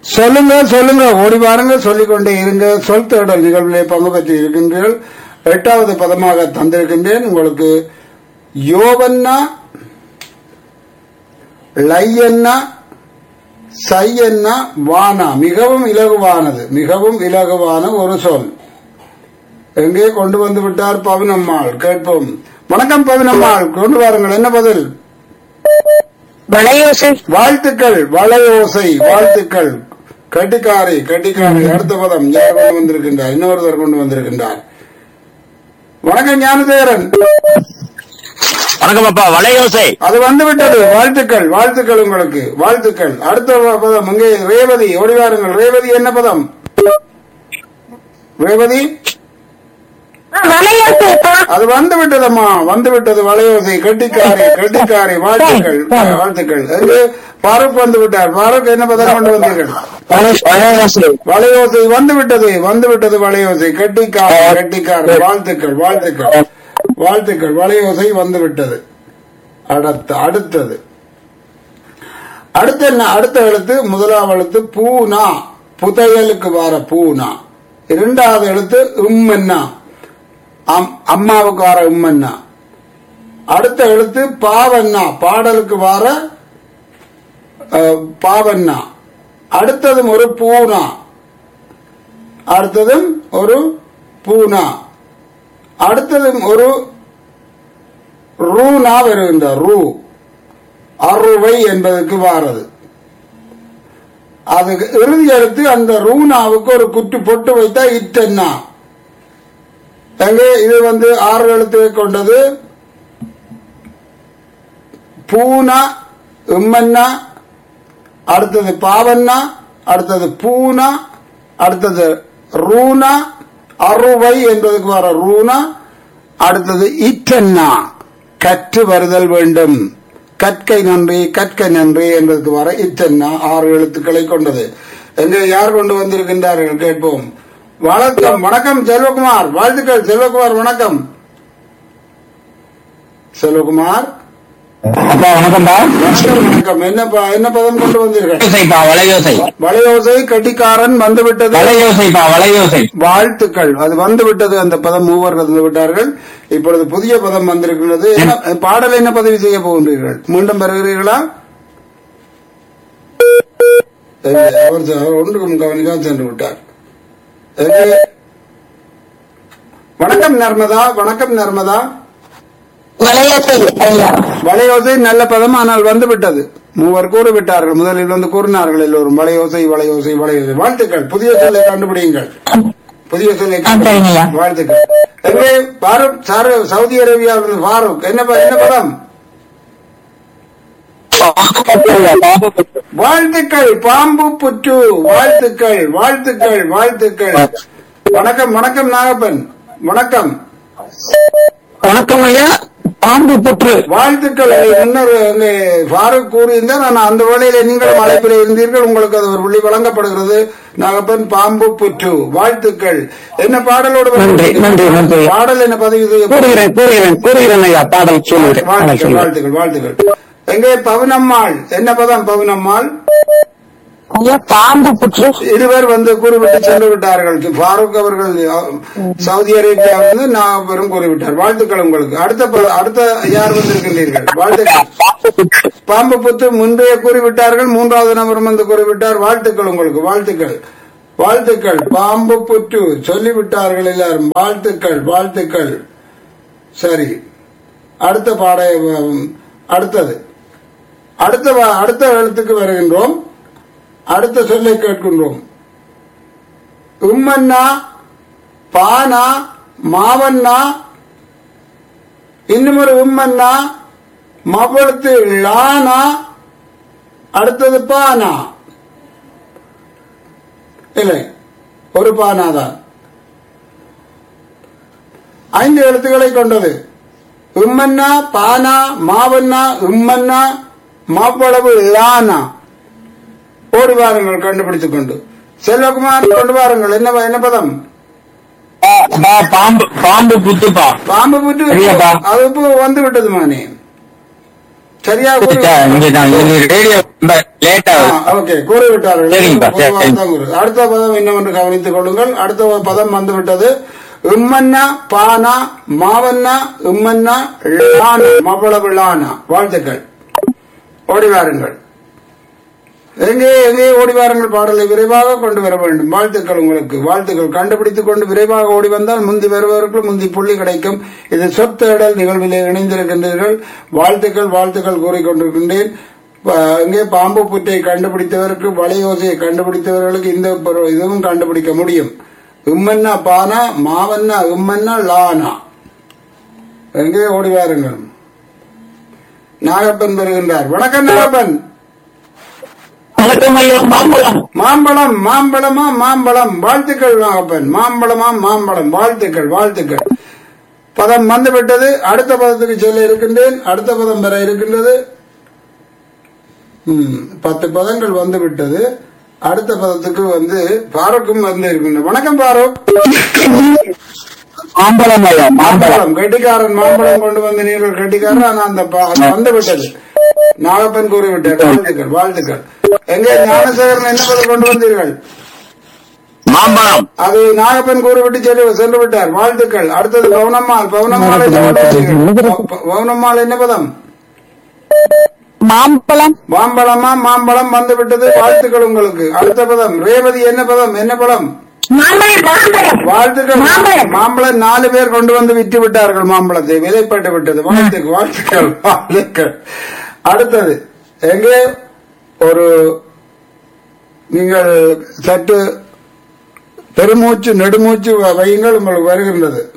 சொல்லுங்க சொல்லுங்க ஓடி பாருங்க சொல்லிக்கொண்டே இருங்க சொல் தேடல் நிகழ்விலே பங்கு பெற்று இருக்கின்றீர்கள் எட்டாவது பதமாக தந்திருக்கின்றேன் உங்களுக்கு யோவன்னா லையன்னா சையன்னா வானா மிகவும் இலகுவானது மிகவும் இலகுவான ஒரு சொல் எங்கே கொண்டு வந்து விட்டார் பவினம்மாள் கேட்போம் வணக்கம் பவினம்மாள் கொண்டு வாருங்கள் என்ன பதில் வளையோசை வாழ்த்துக்கள் வளையோசை வாழ்த்துக்கள் கட்டிக்காரி கட்டிக்காரி அடுத்த பதம் யார் கொண்டு வந்திருக்கின்றார் இன்னொருவர் கொண்டு வந்திருக்கின்றார் வணக்கம் ஞானதேரன் வணக்கம் அப்பா வளையோசை அது வந்து விட்டது வாழ்த்துக்கள் வாழ்த்துக்கள் உங்களுக்கு வாழ்த்துக்கள் அடுத்த பதம் அங்கே ரேவதி ஓடிவாருங்கள் ரேவதி என்ன பதம் ரேவதி வளையோசைப்பா அது வந்து விட்டதம்மா வந்து விட்டது வளையோசை கட்டிக்காரி கட்டிக்காரி வாழ்த்துக்கள் வாழ்த்துக்கள் அங்கே பாரூக் வந்து விட்டார் பாரூக் என்ன பதம் கொண்டு வந்தீர்கள் வளையோசை வளையோசை வந்து விட்டது வந்து விட்டது வளையோசை கட்டிக்கார கட்டிக்கார வாழ்த்துக்கள் வாழ்த்துக்கள் வாழ்த்துக்கள் வளையோசை வந்து விட்டது அடுத்த அடுத்தது அடுத்த என்ன அடுத்த எழுத்து முதலாவது எழுத்து பூனா புதையலுக்கு வர பூனா இரண்டாவது எழுத்து உம்மன்னா அம்- அம்மாவுக்கு வர உம்மன்னா அடுத்த எழுத்து பாவண்ணா பாடலுக்கு வர அஹ், பாவண்ணா அடுத்ததும் ஒரு பூனா அடுத்ததும் ஒரு பூனா அடுத்ததும் ஒரு ரூனா வருகின்ற ரூ அறுவை என்பதற்கு வாரது அது இறுதி எடுத்து அந்த ரூனாவுக்கு ஒரு குட்டு பொட்டு வைத்தா இட்டன்னா எங்கே இது வந்து ஆறு எழுத்துவை கொண்டது பூனா உம்மன்னா அடுத்தது பாவண்ணா அடுத்தது பூனா அடுத்தது ரூனா அறுவை என்பதுக்கு வர ரூனா அடுத்தது இட்டன்னா கற்று வருதல் வேண்டும் கற்கை நன்றி கற்கை நன்றி என்பதற்கு வர இட்டன்னா ஆறு எழுத்துக்களை கொண்டது எங்கே யார் கொண்டு வந்திருக்கின்றார்கள் கேட்போம் வணக்கம் வணக்கம் செல்வகுமார் வாழ்த்துக்கள் செல்வகுமார் வணக்கம் செல்வகுமார் அப்பா வணக்கம்ப்பா வணக்கம் வணக்கம் என்ன ப- என்ன பதம் கொண்டு வந்தீர்கள் வளையோசைப்பா வளையோசை வளையோசை கட்டிக்காரன் வந்துவிட்டது வளையோசைப்பா வளையோசை வாழ்த்துக்கள் அது வந்துவிட்டது அந்த பதம் மூவர் வந்து விட்டார்கள் இப்பொழுது புதிய பதம் வந்திருக்கிறது என்ன- பாடல் என்ன பதிவு செய்ய போகின்றீர்கள் மீண்டும் பெறுகிறீர்களா இல்லை, அவர் செ- அவர் ஒன்றுக்கும் கவனிக்காமல் சென்று விட்டார் எங்கே? வணக்கம் நர்மதா வணக்கம் நர்மதா வளையோசை ஐயா வளையோசை நல்ல பதம் ஆனால் வந்து விட்டது மூவர் கூறிவிட்டார்கள் முதலில் வந்து கூறினார்கள் எல்லோரும் வளையோசை வளையோசை வளையோசை வாழ்த்துக்கள் புதிய சொல்லை கண்டுபிடியுங்கள் புதிய சொல்லை சரிங்கய்யா. கண்டுபிடியுங்கள். வாழ்த்துக்கள் எங்கே பாரூக் சாரு சவுதி அரேபியாவிலிருந்து பாரூக் என்ன ப- என்ன பதம் வாழ்த்துக்கள் பாம்பு புற்று வாழ்த்துக்கள் வாழ்த்துக்கள் வாழ்த்துக்கள் வணக்கம் வணக்கம் நாகப்பன் வணக்கம் வணக்கம் ஐயா பாம்பு புற்று வாழ்த்துக்கள் முன்னர் அங்கே ஃபாரூக் கூறியிருந்தார் ஆனால் அந்த வேளையில நீங்களும் அழைப்பில் இருந்தீர்கள் உங்களுக்கு அது ஒரு புள்ளி வழங்கப்படுகிறது நாகப்பன் பாம்பு புற்று வாழ்த்துக்கள் என்ன பாடலோடு நன்றி, நன்றி, நன்றி. பாடல் என்ன பதிவு செய்ய கூறுகிறேன் கூறுகிறேன் கூறுகிறேன் ஐயா பாடல் சொல்லுகிறேன் பாடல் வாழ்த்துக்கள் சொல்லுகிறேன் வாழ்த்துக்கள் வாழ்த்துக்கள் எங்கே பவுனம்மாள் என்ன பதம் பவுனம்மாள் ஐயா பாம்பு புற்று இருவர் வந்து கூறிவிட்டு சென்று விட்டார்கள் ஃபாரூக் அவர்கள் அஹ், சவுதி அரேபியாவிலிருந்து நாகப்பெரும் கூறிவிட்டார் வாழ்த்துக்கள் உங்களுக்கு அடுத்த ப- அடுத்த யார் வந்திருக்கின்றீர்கள் வாழ்த்துக்கள் பாம்பு புத்து முன்பே கூறிவிட்டார்கள் மூன்றாவது நபரும் வந்து கூறிவிட்டார் வாழ்த்துக்கள் உங்களுக்கு வாழ்த்துக்கள் வாழ்த்துக்கள் பாம்பு புற்று சொல்லிவிட்டார்கள் எல்லாரும் வாழ்த்துக்கள் வாழ்த்துக்கள் சரி அடுத்த பாட அடுத்தது அடுத்த வ- அடுத்த எழுத்துக்கு வருகின்றோம் அடுத்த சொல்லை கேட்கின்றோம் உம்மன்னா பானா மாவண்ணா இன்னும் ஒரு உம்மன்னா மவளத்து லானா அடுத்தது பானா இல்லை ஒரு பானா தான் ஐந்து எழுத்துக்களை கொண்டது உம்மன்னா பானா மாவண்ணா உம்மன்னா மாவ்வளவு லானா ஓடி வாருங்கள் கண்டுபிடித்துக் கொண்டு செல்வகுமார் கொண்டு வாருங்கள் என்ன ப- என்ன பதம் அப்பா, பாம்பு பாம்பு புத்துப்பா பாம்பு புட்டு சரியாப்பா. அது இப்போ வந்து விட்டது மானே சரியா கூறி- இங்க நான் ரேடியோ இந்த லேட் ஆகுது ஓகே கூறிவிட்டார்கள் சரிங்கப்பா, சரி, பொதுவாக தான் கூறு. அடுத்த பதம் என்னவென்று கவனித்துக் கொள்ளுங்கள் அடுத்த பதம் வந்துவிட்டது இம்மன்னா பானா மாவன்னா இம்மன்னா லானா மவ்வளவு லானா வாழ்த்துக்கள் ஓடி வாருங்கள் எங்கே எங்கே ஓடி வாருங்கள் பாடலை விரைவாக கொண்டு வர வேண்டும் வாழ்த்துக்கள் உங்களுக்கு வாழ்த்துக்கள் கண்டுபிடித்துக் கொண்டு விரைவாக ஓடி வந்தால் முந்தி வருவதற்கு முந்தி புள்ளி கிடைக்கும் இது சொத்தேடல் நிகழ்விலே இணைந்திருக்கின்றீர்கள் வாழ்த்துக்கள் வாழ்த்துக்கள் கூறிக்கொண்டிருக்கின்றேன் ப- இங்கே பாம்பு புற்றை கண்டுபிடித்தவருக்கு வளையோசையை கண்டுபிடித்தவர்களுக்கு இந்த பொரு- இதுவும் கண்டுபிடிக்க முடியும் இம்மன்னா பானா மாவன்னா இம்மன்னா லானா எங்கே ஓடி வாருங்கள் நாகப்பன் வருகின்றார் வணக்கம் நாகப்பன் வணக்கம் ஐயா மாம்பழம் மாம்பழம் மாம்பழமா மாம்பழம் வாழ்த்துக்கள் நாகப்பன் மாம்பழமா மாம்பழம் வாழ்த்துக்கள் வாழ்த்துக்கள் பதம் வந்துவிட்டது அடுத்த பதத்துக்கு செல்ல இருக்கின்றேன் அடுத்த பதம் பெற இருக்கின்றது ம், பத்து பதங்கள் வந்து விட்டது அடுத்த பதத்துக்கு வந்து பாருக்கும் வந்து இருக்கின்றது வணக்கம் பாரூக் மாம்பழம் ஐயா மாம்பழம் மாம்பழம் கெட்டிக்காரன் மாம்பழம் கொண்டு வந்து நீங்கள் கெட்டிக்காரன் ஆனா அந்த ப- அது வந்து விட்டது நாகப்பன் கூறிவிட்டார் வாழ்த்துக்கள் வாழ்த்துக்கள் எங்கே ஞானசேகரன் என்ன பதில் கொண்டு வந்தீர்கள் மாம்பழம் அது நாகப்பன் கூறிவிட்டு சொல்லி சென்று விட்டார் வாழ்த்துக்கள் அடுத்தது பவுனம்மாள் பவுனம்மாள் என்ன கொண்டு வந்தீர்கள்? ப- பவுனம்மாள் என்ன பதம் மாம்பழம் மாம்பழமா மாம்பழம் வந்து விட்டது வாழ்த்துக்கள் உங்களுக்கு அடுத்த பதம் ரேவதி என்ன பதம் என்ன பதம் மாம்பழம் மாம்பழம் வாழ்த்துக்கள் மாம்பழம். மாம்பழம் நாலு பேர் கொண்டு வந்து விற்று விட்டார்கள் மாம்பழத்தை விலைப்பட்டு விட்டது வாழ்த்துக்கள் வாழ்த்துக்கள் வாழ்த்துக்கள் அடுத்தது எங்கே ஒரு நீங்கள் சற்று பெருமூச்சு நெடுமூச்சு வ- வையுங்கள் உங்களுக்கு வருகின்றது